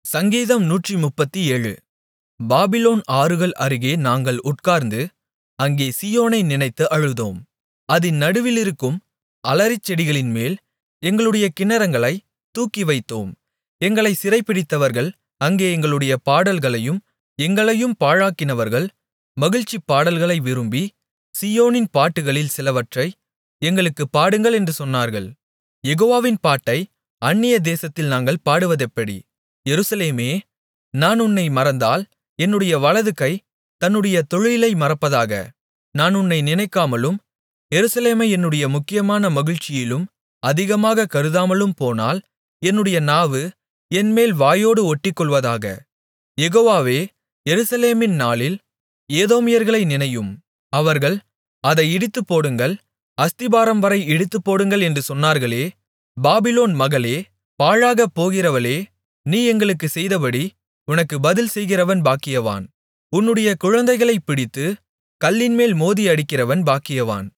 சங்கீதம் நூற்றுமுப்பத்தேழு பாபிலோன் ஆறுகள் அருகே நாங்கள் உட்கார்ந்து அங்கே சீயோனை நினைத்து அழுதோம் அதின் நடுவிலிருக்கும் அலரிச்செடிகளின்மேல் எங்களுடைய கின்னரங்களைத் தூக்கிவைத்தோம் எங்களைச் சிறைபிடித்தவர்கள் அங்கே எங்களுடைய பாடல்களையும் எங்களையும் பாழாக்கினவர்கள் மகிழ்ச்சிப் பாடல்களை விரும்பி சீயோனின் பாட்டுகளில் சிலவற்றை எங்களுக்குப் பாடுங்கள் என்று சொன்னார்கள் யெகோவாவின் பாட்டை அந்நிய தேசத்தில் நாங்கள் பாடுவதெப்படி எருசலேமே நான் உன்னை மறந்தால் என்னுடைய வலதுகை தன்னுடைய தொழிலை மறப்பதாக நான் உன்னை நினைக்காமலும் எருசலேமை என்னுடைய முக்கியமான மகிழ்ச்சியிலும் அதிகமாகக் கருதாமலும் போனால் என்னுடைய நாவு என்மேல் வாயோடு ஒட்டிக்கொள்வதாக யெகோவாவே எருசலேமின் நாளில் ஏதோமியர்களை நினையும் அவர்கள் அதை இடித்துப்போடுங்கள் அஸ்திபாரம்வரை இடித்துப்போடுங்கள் என்று சொன்னார்களே பாபிலோன் மகளே பாழாகப் போகிறவளே நீ எங்களுக்குச் செய்தபடி உனக்கு பதில் செய்கிறவன் பாக்கியவான் உன்னுடைய குழந்தைகளைப் பிடித்து கல்லின்மேல் மோதி அடிக்கிறவன் பாக்கியவான்